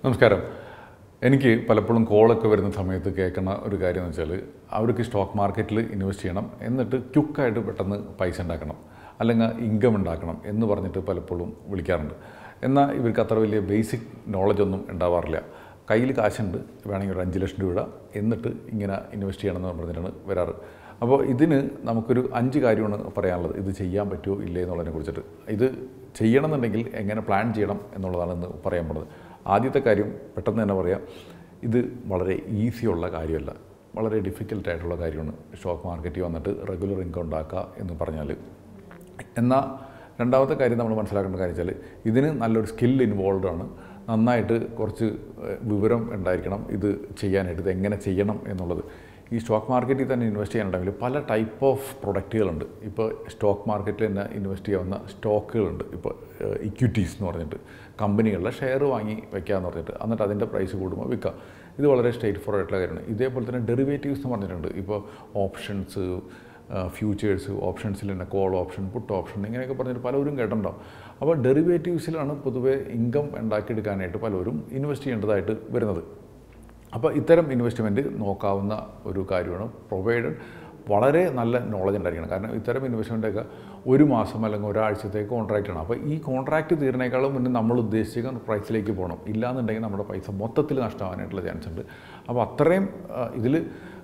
നമസ്കാരം എനിക്ക് പലപ്പോഴും കോളൊക്കെ വരുന്ന സമയത്ത് കേൾക്കുന്ന ഒരു കാര്യം എന്ന് വെച്ചാൽ അവർക്ക് സ്റ്റോക്ക് മാർക്കറ്റിൽ ഇൻവെസ്റ്റ് ചെയ്യണം എന്നിട്ട് ക്യുക്കായിട്ട് പെട്ടെന്ന് പൈസ ഉണ്ടാക്കണം അല്ലെങ്കിൽ ഇൻകം ഉണ്ടാക്കണം എന്ന് പറഞ്ഞിട്ട് പലപ്പോഴും വിളിക്കാറുണ്ട് എന്നാൽ ഇവർക്ക് അത്ര വലിയ ബേസിക് നോളജ് ഒന്നും ഉണ്ടാവാറില്ല കയ്യിൽ കാശുണ്ട് വേണമെങ്കിൽ ഒരു അഞ്ച് ലക്ഷം രൂപ ഇടാം എന്നിട്ട് ഇങ്ങനെ ഇൻവെസ്റ്റ് ചെയ്യണമെന്ന് പറഞ്ഞിട്ടാണ് വരാറ് അപ്പോൾ ഇതിന് നമുക്കൊരു അഞ്ച് കാര്യമാണ് പറയാനുള്ളത് ഇത് ചെയ്യാൻ പറ്റുമോ ഇല്ലേ എന്നുള്ളതിനെ കുറിച്ചിട്ട് ഇത് ചെയ്യണമെന്നുണ്ടെങ്കിൽ എങ്ങനെ പ്ലാൻ ചെയ്യണം എന്നുള്ളതാണ് ഇന്ന് പറയാൻ പോണത് ആദ്യത്തെ കാര്യം പെട്ടെന്ന് തന്നെ പറയാം ഇത് വളരെ ഈസിയുള്ള കാര്യമല്ല വളരെ ഡിഫിക്കൽട്ട് ആയിട്ടുള്ള കാര്യമാണ് സ്റ്റോക്ക് മാർക്കറ്റിൽ വന്നിട്ട് റെഗുലർ ഇൻകം ഉണ്ടാക്കുക എന്ന് പറഞ്ഞാൽ എന്നാൽ രണ്ടാമത്തെ കാര്യം നമ്മൾ മനസ്സിലാക്കേണ്ട കാര്യം വെച്ചാൽ ഇതിന് നല്ലൊരു സ്കിൽ ഇൻവോൾവ് ആണ് നന്നായിട്ട് കുറച്ച് ഏഹ്, വിവരം ഉണ്ടായിരിക്കണം ഇത് ചെയ്യാനായിട്ട് ഇത് എങ്ങനെ ചെയ്യണം എന്നുള്ളത് ഈ സ്റ്റോക്ക് മാർക്കറ്റിൽ തന്നെ ഇൻവെസ്റ്റ് ചെയ്യാനുണ്ടെങ്കിൽ പല ടൈപ്പ് ഓഫ് പ്രൊഡക്റ്റുകളുണ്ട് ഇപ്പോൾ സ്റ്റോക്ക് മാർക്കറ്റിൽ തന്നെ ഇൻവെസ്റ്റ് ചെയ്യാവുന്ന സ്റ്റോക്കുകളുണ്ട് ഇപ്പോൾ ഇക്വിറ്റീസ് എന്ന് പറഞ്ഞിട്ട് കമ്പനികളുടെ ഷെയർ വാങ്ങി വെക്കാമെന്ന് പറഞ്ഞിട്ട് എന്നിട്ട് അതിൻ്റെ പ്രൈസ് കൂടുമ്പോൾ വിൽക്കാം ഇത് വളരെ സ്ട്രേറ്റ് ഫോർവേഡ് ആയിട്ടുള്ള കാര്യമാണ് ഇതേപോലെ തന്നെ ഡെറിവേറ്റീവ്സ് എന്ന് പറഞ്ഞിട്ടുണ്ട് ഇപ്പോൾ ഓപ്ഷൻസ് ഫ്യൂച്ചേഴ്സ് ഓപ്ഷൻസിൽ തന്നെ കോൾ ഓപ്ഷൻ പുട്ട് ഓപ്ഷൻ ഇങ്ങനെയൊക്കെ പറഞ്ഞിട്ട് പലരും കേട്ടിട്ടുണ്ടാവും അപ്പോൾ ഡെറിവേറ്റീവ്സിലാണ് പൊതുവേ ഇൻകം ഉണ്ടാക്കിയെടുക്കാനായിട്ട് പലരും ഇൻവെസ്റ്റ് ചെയ്യേണ്ടതായിട്ട് വരുന്നത് അപ്പോൾ ഇത്തരം ഇൻവെസ്റ്റ്മെൻറ്റ് നോക്കാവുന്ന ഒരു കാര്യമാണ് പ്രൊവൈഡഡ് വളരെ നല്ല നോളജ് ഉണ്ടായിരിക്കണം കാരണം ഇത്തരം ഇൻവെസ്റ്റ്മെൻറ്റൊക്കെ ഒരു മാസം അല്ലെങ്കിൽ ഒരാഴ്ചത്തേക്ക് കോൺട്രാക്റ്റാണ് അപ്പോൾ ഈ കോൺട്രാക്റ്റ് തീരുന്നേക്കാളും മുന്നേ നമ്മൾ ഉദ്ദേശിച്ച പ്രൈസിലേക്ക് പോകണം ഇല്ലാന്നുണ്ടെങ്കിൽ നമ്മുടെ പൈസ മൊത്തത്തിൽ നഷ്ടമാകാനായിട്ടുള്ള ചാൻസ് ഉണ്ട് അപ്പോൾ അത്രയും ഇതിൽ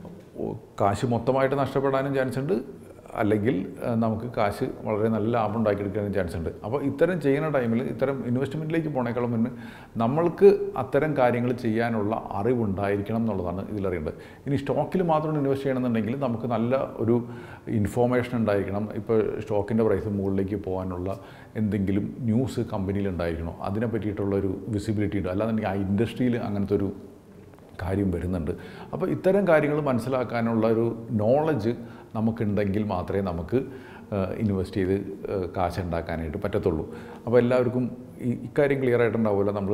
കാശ് മൊത്തമായിട്ട് നഷ്ടപ്പെടാനും ചാൻസ് ഉണ്ട് അല്ലെങ്കിൽ ആ, നമുക്ക് കാശ് വളരെ നല്ല ലാഭം ഉണ്ടാക്കിയെടുക്കാനും ചാൻസ് ഉണ്ട് അപ്പോൾ ഇത്തരം ചെയ്യുന്ന ടൈമിൽ ഇത്തരം ഇൻവെസ്റ്റ്മെൻറ്റിലേക്ക് പോണേക്കാളും മുന്നേ നമ്മൾക്ക് അത്തരം കാര്യങ്ങൾ ചെയ്യാനുള്ള അറിവുണ്ടായിരിക്കണം എന്നുള്ളതാണ് ഇതിലറിയേണ്ടത് ഇനി സ്റ്റോക്കിൽ മാത്രം ഇൻവെസ്റ്റ് ചെയ്യണമെന്നുണ്ടെങ്കിൽ നമുക്ക് നല്ല ഒരു ഇൻഫോർമേഷൻ ഉണ്ടായിരിക്കണം ഇപ്പോൾ സ്റ്റോക്കിൻ്റെ പ്രൈസ് മുകളിലേക്ക് പോകാനുള്ള എന്തെങ്കിലും ന്യൂസ് കമ്പനിയിൽ ഉണ്ടായിരിക്കണോ അതിനെ പറ്റിയിട്ടുള്ള ഒരു വിസിബിലിറ്റി ഉണ്ട് അല്ലാന്നുണ്ടെങ്കിൽ ആ ഇൻഡസ്ട്രിയിൽ അങ്ങനത്തെ ഒരു കാര്യം വരുന്നുണ്ട് അപ്പോൾ ഇത്തരം കാര്യങ്ങൾ മനസ്സിലാക്കാനുള്ള ഒരു നോളജ് നമുക്കുണ്ടെങ്കിൽ മാത്രമേ നമുക്ക് ഇൻവെസ്റ്റ് ചെയ്ത് ഏഹ്, കാശ് ഉണ്ടാക്കാനായിട്ട് പറ്റത്തുള്ളൂ അപ്പോൾ എല്ലാവർക്കും ഈ ഇക്കാര്യം ക്ലിയർ ആയിട്ടുണ്ടാവില്ല നമ്മൾ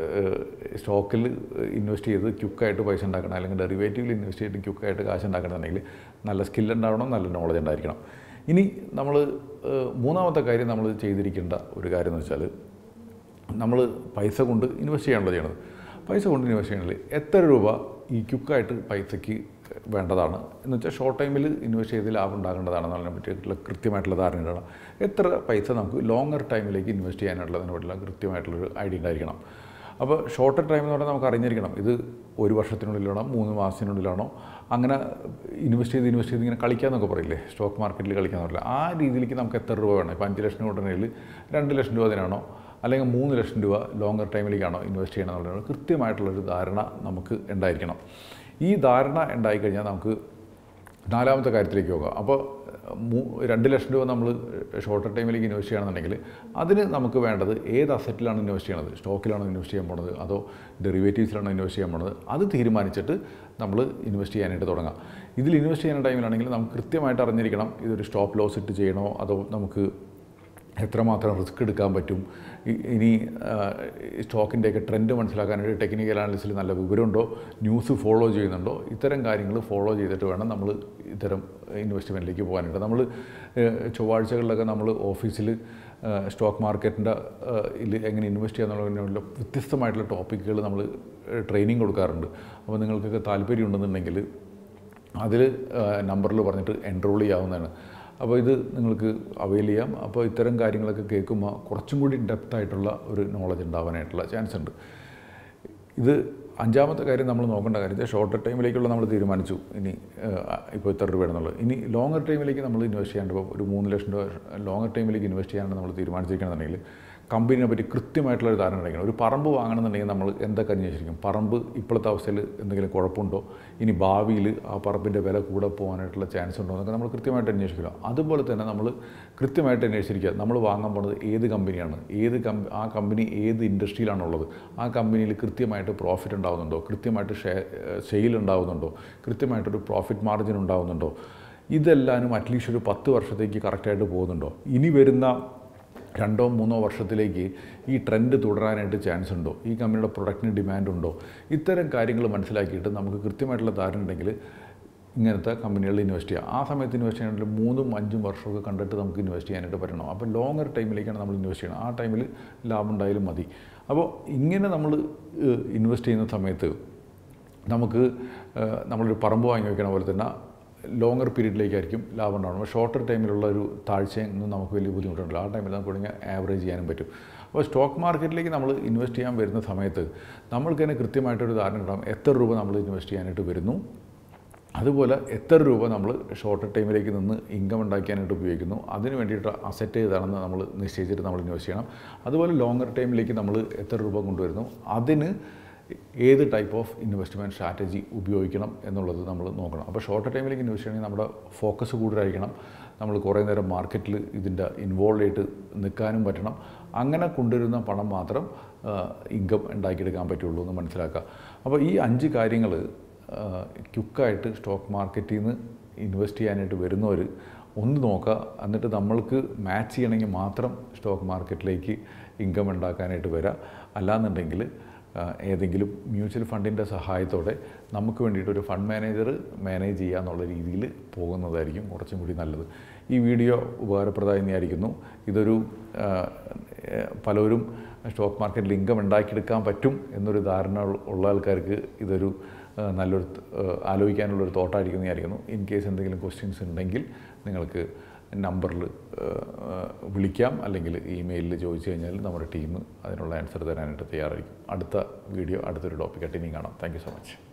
സ്റ്റോക്കിൽ ഇൻവെസ്റ്റ് ചെയ്ത് ക്യുക്കായിട്ട് പൈസ ഉണ്ടാക്കണം അല്ലെങ്കിൽ ഡെറിവേറ്റീവിൽ ഇൻവെസ്റ്റ് ചെയ്ത് ക്യുക്കായിട്ട് കാശ് ഉണ്ടാക്കണമെന്നുണ്ടെങ്കിൽ നല്ല സ്കിൽ ഉണ്ടാവണം നല്ല നോളജ് ഉണ്ടായിരിക്കണം ഇനി നമ്മൾ മൂന്നാമത്തെ കാര്യം നമ്മൾ ചെയ്തിരിക്കേണ്ട ഒരു കാര്യം എന്ന് വെച്ചാൽ നമ്മൾ പൈസ കൊണ്ട് ഇൻവെസ്റ്റ് ചെയ്യാനുള്ള ചെയ്യണത് പൈസ കൊണ്ട് ഇൻവെസ്റ്റ് ചെയ്യണമെങ്കിൽ എത്ര രൂപ ഈ ക്യുക്കായിട്ട് പൈസയ്ക്ക് വേണ്ടതാണ് എന്ന് വെച്ചാൽ ഷോർട്ട് ടൈമിൽ ഇൻവെസ്റ്റ് ചെയ്ത് ലാഭം ഉണ്ടാകേണ്ടതാണെന്നതിനെ പറ്റിയിട്ടുള്ള കൃത്യമായിട്ടുള്ള ധാരണ ഉണ്ടാകണം എത്ര പൈസ നമുക്ക് ലോങ്ങർ ടൈമിലേക്ക് ഇൻവെസ്റ്റ് ചെയ്യാനുള്ളതിനെ പറ്റിയുള്ള കൃത്യമായിട്ടുള്ളൊരു ഐഡിയ ഉണ്ടായിരിക്കണം അപ്പോൾ ഷോർട്ട് ടൈം എന്ന് പറഞ്ഞാൽ നമുക്ക് അറിഞ്ഞിരിക്കണം ഇത് ഒരു വർഷത്തിനുള്ളിലാണോ മൂന്ന് മാസത്തിനുള്ളിലാണോ അങ്ങനെ ഇൻവെസ്റ്റ് ചെയ്ത് ഇൻവെസ്റ്റ് ചെയ്ത് ഇങ്ങനെ കളിക്കാമെന്നൊക്കെ പറയില്ലേ സ്റ്റോക്ക് മാർക്കറ്റിൽ കളിക്കാന്ന് പറയില്ല ആ രീതിയിലേക്ക് നമുക്ക് എത്ര രൂപ വേണം ഇപ്പോൾ അഞ്ച് ലക്ഷം രൂപ രണ്ട് ലക്ഷം രൂപ അതിനാണോ അല്ലെങ്കിൽ മൂന്ന് ലക്ഷം രൂപ ലോങ്ങർ ടൈമിലേക്കാണോ ഇൻവെസ്റ്റ് ചെയ്യണം എന്നുള്ളത് കൃത്യമായിട്ടുള്ളൊരു ധാരണ നമുക്ക് ഉണ്ടായിരിക്കണം ഈ ധാരണ ഉണ്ടായിക്കഴിഞ്ഞാൽ നമുക്ക് നാലാമത്തെ കാര്യത്തിലേക്ക് പോകാം അപ്പോൾ മൂ രണ്ട് ലക്ഷം രൂപ നമ്മൾ ഷോർട്ട് ടൈമിലേക്ക് ഇൻവെസ്റ്റ് ചെയ്യണമെന്നുണ്ടെങ്കിൽ അതിന് നമുക്ക് വേണ്ടത് ഏത് അസറ്റിലാണ് ഇൻവെസ്റ്റ് ചെയ്യണത് സ്റ്റോക്കിലാണോ ഇൻവെസ്റ്റ് ചെയ്യാൻ പോണത് അതോ ഡെറിവേറ്റീവ്സിലാണോ ഇൻവെസ്റ്റ് ചെയ്യാൻ പോണത് അത് തീരുമാനിച്ചിട്ട് നമ്മൾ ഇൻവെസ്റ്റ് ചെയ്യാനായിട്ട് തുടങ്ങാം ഇതിൽ ഇൻവെസ്റ്റ് ചെയ്യുന്ന ടൈമിലാണെങ്കിൽ നമുക്ക് കൃത്യമായിട്ട് അറിഞ്ഞിരിക്കണം ഇതൊരു സ്റ്റോപ്പ് ലോസ് ഇട്ട് ചെയ്യണോ അതോ നമുക്ക് എത്രമാത്രം റിസ്ക് എടുക്കാൻ പറ്റും ഇ- ഇനി സ്റ്റോക്കിൻ്റെയൊക്കെ ട്രെൻഡ് മനസ്സിലാക്കാനായിട്ട് ടെക്നിക്കൽ അനാലിസിൽ നല്ല വിവരമുണ്ടോ ന്യൂസ് ഫോളോ ചെയ്യുന്നുണ്ടോ ഇത്തരം കാര്യങ്ങൾ ഫോളോ ചെയ്തിട്ട് വേണം നമ്മൾ ഇത്തരം ഇൻവെസ്റ്റ്മെൻറ്റിലേക്ക് പോകാനായിട്ട് നമ്മൾ ചൊവ്വാഴ്ചകളിലൊക്കെ നമ്മൾ ഓഫീസിൽ സ്റ്റോക്ക് മാർക്കറ്റിൻ്റെ ഇതിൽ എങ്ങനെ ഇൻവെസ്റ്റ് ചെയ്യാന്നുള്ള വ്യത്യസ്തമായിട്ടുള്ള ടോപ്പിക്കുകൾ നമ്മൾ ട്രെയിനിങ് കൊടുക്കാറുണ്ട് അപ്പോൾ നിങ്ങൾക്കൊക്കെ താല്പര്യം ഉണ്ടെന്നുണ്ടെങ്കിൽ അതിൽ നമ്പറിൽ പറഞ്ഞിട്ട് എൻറോൾ ചെയ്യാവുന്നതാണ് അപ്പോൾ ഇത് നിങ്ങൾക്ക് അവൈൽ ചെയ്യാം അപ്പോൾ ഇത്തരം കാര്യങ്ങളൊക്കെ കേൾക്കുമ്പോൾ കുറച്ചും കൂടി ഡെപ്ത് ആയിട്ടുള്ള ഒരു നോളജ് ഉണ്ടാവാനായിട്ടുള്ള ചാൻസ് ഉണ്ട് ഇത് അഞ്ചാമത്തെ കാര്യം നമ്മൾ നോക്കേണ്ട കാര്യം ഷോർട്ട് ടൈമിലേക്കുള്ള നമ്മൾ തീരുമാനിച്ചു ഇനി ഇപ്പോൾ ഇത്ര രൂപ എന്നുള്ളത് ഇനി ലോങ്ങർ ടൈമിലേക്ക് നമ്മൾ ഇൻവെസ്റ്റ് ചെയ്യാണ്ട് ഇപ്പോൾ ഒരു മൂന്ന് ലക്ഷം രൂപ ലോങ്ങർ ടൈമിലേക്ക് ഇൻവെസ്റ്റ് ചെയ്യാനാണ് നമ്മൾ തീരുമാനിച്ചിരിക്കണമെന്നുണ്ടെങ്കിൽ കമ്പനിയെ പറ്റി കൃത്യമായിട്ടുള്ള ഒരു ധാരണ ഉണ്ടായിരിക്കണം ഒരു പറമ്പ് വാങ്ങണമെന്നുണ്ടെങ്കിൽ നമ്മൾ എന്തൊക്കെ അന്വേഷിക്കും പറമ്പ് ഇപ്പോഴത്തെ അവസ്ഥയിൽ എന്തെങ്കിലും കുഴപ്പമുണ്ടോ ഇനി ഭാവിയിൽ ആ പറമ്പിൻ്റെ വില കൂടെ പോകാനായിട്ടുള്ള ചാൻസ് ഉണ്ടോ എന്നൊക്കെ നമ്മൾ കൃത്യമായിട്ട് അന്വേഷിക്കണം അതുപോലെ തന്നെ നമ്മൾ കൃത്യമായിട്ട് അന്വേഷിച്ചിരിക്കുക നമ്മൾ വാങ്ങാൻ പോകുന്നത് ഏത് കമ്പനിയാണ് ഏത് കമ്പ ആ കമ്പനി ഏത് ഇൻഡസ്ട്രിയിലാണുള്ളത് ആ കമ്പനിയിൽ കൃത്യമായിട്ട് പ്രോഫിറ്റ് ഉണ്ടാകുന്നുണ്ടോ കൃത്യമായിട്ട് ഷെയർ സെയിൽ ഉണ്ടാകുന്നുണ്ടോ കൃത്യമായിട്ടൊരു പ്രോഫിറ്റ് മാർജിൻ ഉണ്ടാകുന്നുണ്ടോ ഇതെല്ലാനും അറ്റ്ലീസ്റ്റ് ഒരു പത്ത് വർഷത്തേക്ക് കറക്റ്റായിട്ട് പോകുന്നുണ്ടോ ഇനി വരുന്ന രണ്ടോ മൂന്നോ വർഷത്തിലേക്ക് ഈ ട്രെൻഡ് തുടരാനായിട്ട് ചാൻസ് ഉണ്ടോ ഈ കമ്പനിയുടെ പ്രൊഡക്റ്റിന് ഡിമാൻഡ് ഉണ്ടോ ഇത്തരം കാര്യങ്ങൾ മനസ്സിലാക്കിയിട്ട് നമുക്ക് കൃത്യമായിട്ടുള്ള ധാരണ ഉണ്ടെങ്കിൽ ഇങ്ങനത്തെ കമ്പനികളിൽ ഇൻവെസ്റ്റ് ചെയ്യുക ആ സമയത്ത് ഇൻവെസ്റ്റ് ചെയ്യണമെങ്കിൽ മൂന്നും അഞ്ചും വർഷമൊക്കെ കണ്ടിട്ട് നമുക്ക് ഇൻവെസ്റ്റ് ചെയ്യാനായിട്ട് പറ്റണം അപ്പോൾ ലോങ്ങർ ടൈമിലേക്കാണ് നമ്മൾ ഇൻവെസ്റ്റ് ചെയ്യണം ആ ടൈമിൽ ലാഭം ഉണ്ടായാലും മതി അപ്പോൾ ഇങ്ങനെ നമ്മൾ ഇൻവെസ്റ്റ് ചെയ്യുന്ന സമയത്ത് നമുക്ക് ഏഹ്, നമ്മളൊരു പറമ്പ് വാങ്ങി വെക്കണ പോലെ തന്നെ ലോങ്ങർ പീരീഡിലേക്കായിരിക്കും ലാഭം ഉണ്ടാവണം ഷോർട്ടർ ടൈമിലുള്ള ഒരു താഴ്ചയൊന്നും നമുക്ക് വലിയ ബുദ്ധിമുട്ടുണ്ടല്ലോ ആ ടൈമിൽ നമുക്ക് വേണമെങ്കിൽ ആവറേജ് ചെയ്യാനും പറ്റും അപ്പോൾ സ്റ്റോക്ക് മാർക്കറ്റിലേക്ക് നമ്മൾ ഇൻവെസ്റ്റ് ചെയ്യാൻ വരുന്ന സമയത്ത് നമ്മൾക്ക് തന്നെ കൃത്യമായിട്ടൊരു ധാരണ ഉണ്ടാകും എത്ര രൂപ നമ്മൾ ഇൻവെസ്റ്റ് ചെയ്യാനായിട്ട് വരുന്നു അതുപോലെ എത്ര രൂപ നമ്മൾ ഷോർട്ട് ടൈമിലേക്ക് നിന്ന് ഇൻകം ഉണ്ടാക്കാനായിട്ട് ഉപയോഗിക്കുന്നു അതിന് വേണ്ടിയിട്ട് അസറ്റ് ഏതാണെന്ന് നമ്മൾ നിശ്ചയിച്ചിട്ട് നമ്മൾ ഇൻവെസ്റ്റ് ചെയ്യണം അതുപോലെ ലോങ്ങർ ടൈമിലേക്ക് നമ്മൾ എത്ര രൂപ കൊണ്ടുവരുന്നു അതിന് ഏത് ടൈപ്പ് ഓഫ് ഇൻവെസ്റ്റ്മെൻറ്റ് സ്ട്രാറ്റജി ഉപയോഗിക്കണം എന്നുള്ളത് നമ്മൾ നോക്കണം അപ്പോൾ ഷോർട്ട് ടൈമിലേക്ക് ഇൻവെസ്റ്റ് ചെയ്യണമെങ്കിൽ നമ്മുടെ ഫോക്കസ് കൂടുതലായിരിക്കണം നമ്മൾ കുറേ നേരം മാർക്കറ്റിൽ ഇതിൻ്റെ ഇൻവോൾവ് ആയിട്ട് നിൽക്കാനും പറ്റണം അങ്ങനെ കൊണ്ടുവരുന്ന പണം മാത്രം ഇൻകം ഉണ്ടാക്കിയെടുക്കാൻ പറ്റുള്ളൂ എന്ന് മനസ്സിലാക്കുക അപ്പോൾ ഈ അഞ്ച് കാര്യങ്ങൾ ക്യുക്കായിട്ട് സ്റ്റോക്ക് മാർക്കറ്റിൽ നിന്ന് ഇൻവെസ്റ്റ് ചെയ്യാനായിട്ട് വരുന്നവർ ഒന്ന് നോക്കുക എന്നിട്ട് നമ്മൾക്ക് മാച്ച് ചെയ്യണമെങ്കിൽ മാത്രം സ്റ്റോക്ക് മാർക്കറ്റിലേക്ക് ഇൻകം ഉണ്ടാക്കാനായിട്ട് വരിക അല്ലാന്നുണ്ടെങ്കിൽ ആ, ഏതെങ്കിലും മ്യൂച്വൽ ഫണ്ടിൻ്റെ സഹായത്തോടെ നമുക്ക് വേണ്ടിയിട്ട് ഒരു ഫണ്ട് മാനേജർ മാനേജ് ചെയ്യുക എന്നുള്ള രീതിയിൽ പോകുന്നതായിരിക്കും കുറച്ചും കൂടി നല്ലത് ഈ വീഡിയോ ഉപകാരപ്രദമായി വിചാരിക്കുന്നു ഇതൊരു ആ, ഏ, പലരും സ്റ്റോക്ക് മാർക്കറ്റിൽ ഇൻകം ഉണ്ടാക്കിയെടുക്കാൻ പറ്റും എന്നൊരു ധാരണ ഉള്ള- ഉള്ള ആൾക്കാർക്ക് ഇതൊരു ആ, നല്ലൊരു ത- ആ, ആലോചിക്കാനുള്ളൊരു തോട്ടായിരിക്കും എന്ന് വിചാരിക്കുന്നു ഇൻ കേസ് എന്തെങ്കിലും ക്വസ്റ്റ്യൻസ് ഉണ്ടെങ്കിൽ നിങ്ങൾക്ക് നമ്പറിൽ വിളിക്കാം അല്ലെങ്കിൽ ഇമെയിലിൽ ചോദിച്ചു കഴിഞ്ഞാൽ നമ്മുടെ ടീം അതിനുള്ള ആൻസർ തരാനായിട്ട് തയ്യാറായിരിക്കും അടുത്ത വീഡിയോ അടുത്തൊരു ടോപ്പിക്കായിട്ട് ഇനി കാണാം താങ്ക് യു സോ മച്ച്